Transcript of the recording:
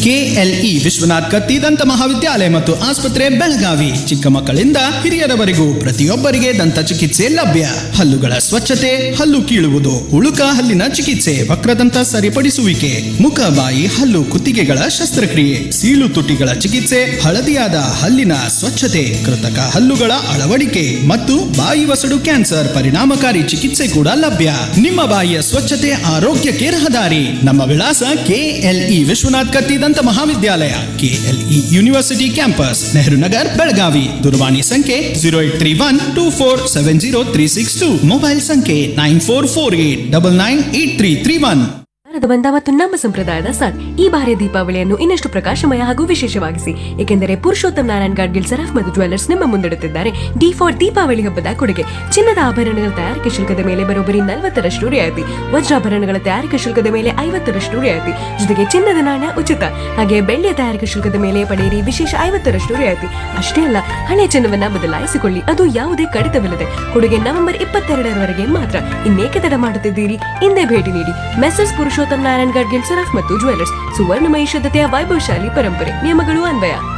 KLE Vishwanath Katti ದಂತ ಮಹಾವಿದ್ಯಾಲಯ ಮತ್ತು ಆಸ್ಪತ್ರೆ ಬೆಳಗಾವಿ ಚಿಕ್ಕ ಮಕ್ಕಳಿಂದ ಹಿರಿಯರವರೆಗೂ ಪ್ರತಿಯೊಬ್ಬರಿಗೆ ದಂತ ಚಿಕಿತ್ಸೆ ಲಭ್ಯ ಹಲ್ಲುಗಳ ಸ್ವಚ್ಛತೆ ಹಲ್ಲು ಕೀಳುವುದು ಉಳುಕ ಹಲ್ಲಿನ ಚಿಕಿತ್ಸೆ ವಕ್ರದಂತ ಸರಿಪಡಿಸುವಿಕೆ ಮುಖ ಬಾಯಿ ಹಲ್ಲು ಕುತ್ತಿಗೆಗಳ ಶಸ್ತ್ರಕ್ರಿಯೆ ಸೀಳು ತುಟಿಗಳ ಚಿಕಿತ್ಸೆ ಹಳದಿಯಾದ ಹಲ್ಲಿನ ಸ್ವಚ್ಛತೆ ಕೃತಕ ಹಲ್ಲುಗಳ ಅಳವಡಿಕೆ ಮತ್ತು ಬಾಯಿ ವಸಡು ಕ್ಯಾನ್ಸರ್ ಪರಿಣಾಮಕಾರಿ ಚಿಕಿತ್ಸೆ ಕೂಡ ಲಭ್ಯ ನಿಮ್ಮ ಬಾಯಿಯ ಸ್ವಚ್ಛತೆ ಆರೋಗ್ಯಕ್ಕೆ ರಹದಾರಿ ನಮ್ಮ ವಿಳಾಸ ಕೆಎಲ್ಇ ವಿಶ್ವನಾಥ್ ಕತ್ತಿ ದಂತ ಮಹಾವಿದ್ಯಾಲಯ KLE university campus Nehru Nagar Belagavi ದೂರವಾಣಿ ಸಂಖ್ಯೆ zero eight three one two four seven zero three six two mobile ಸಂಖ್ಯೆ nine four four eight double nine eight three three one Bharata ಬಂದ ಮತ್ತು ನಮ್ಮ ಸಂಪ್ರದಾಯದ ಸನ್ ಈ ಬಾರಿಯ ದೀಪಾವಳಿಯನ್ನು ಇನ್ನಷ್ಟು ಪ್ರಕಾಶಮಯ ಹಾಗೂ ವಿಶೇಷವಾಗಿಸಿ ಏಕೆಂದರೆ ಪುರುಷೋತ್ತಮ್ ನಾರಾಯಣ್ ಗಾಡ್ಗಿಲ್ ಸರಫ್ ಮತ್ತು ಜ್ಯುವೆಲ್ಲರ್ಸ್ ನಿಮ್ಮ ಮುಂದಿಡುತ್ತಿದ್ದಾರೆ ಡಿ ಫಾರ್ ದೀಪಾವಳಿ ಹಬ್ಬದ ಕೊಡುಗೆ ಚಿನ್ನದ ಆಭರಣಗಳ ತಯಾರಿಕೆ ಶುಲ್ಕದ ಮೇಲೆ ಬರೋಬ್ಬರಿ ನಲವತ್ತರಷ್ಟು ರಿಯಾಯಿತಿ ವಜ್ರಾಭರಣಗಳ ತಯಾರಿಕೆ ಶುಲ್ಕದ ಮೇಲೆ ಐವತ್ತರಷ್ಟು ರಿಯಾಯಿತಿ ಜೊತೆಗೆ ಚಿನ್ನದ ನಾಣ್ಯ ಉಚಿತ ಹಾಗೆ ಬೆಳ್ಳಿಯ ತಯಾರಿಕೆ ಶುಲ್ಕದ ಮೇಲೆ ಪಡೆಯಿರಿ ವಿಶೇಷ ಐವತ್ತರಷ್ಟು ರಿಯಾಯಿತಿ ಅಷ್ಟೇ ಅಲ್ಲ ಹಳೆ ಚಿನ್ನವನ್ನ ಬದಲಾಯಿಸಿಕೊಳ್ಳಿ ಅದು ಯಾವುದೇ ಕಡಿತವಿಲ್ಲದೆ ಕೊಡುಗೆ ನವೆಂಬರ್ ಇಪ್ಪತ್ತೆರಡರವರೆಗೆ ಮಾತ್ರ ಇನ್ನೇಕೆ ತಡ ಮಾಡುತ್ತಿದ್ದೀರಿ ಹಿಂದೆ ಭೇಟಿ ನೀಡಿ ಮೆಸರ್ಸ್ ಪುರುಷೋತ್ತಮ್ ನಾರಾಯಣ್ ಗಡ್ಗಿಲ್ ಸರಫ್ ಮತ್ತು ಜ್ಯುವೆಲ್ಲರ್ಸ್ ಸುವರ್ಣಮಯಿ ಶುದ್ಧತೆಯ ವೈಭವಶಾಲಿ ಪರಂಪರೆ ನಿಯಮಗಳು ಅನ್ವಯ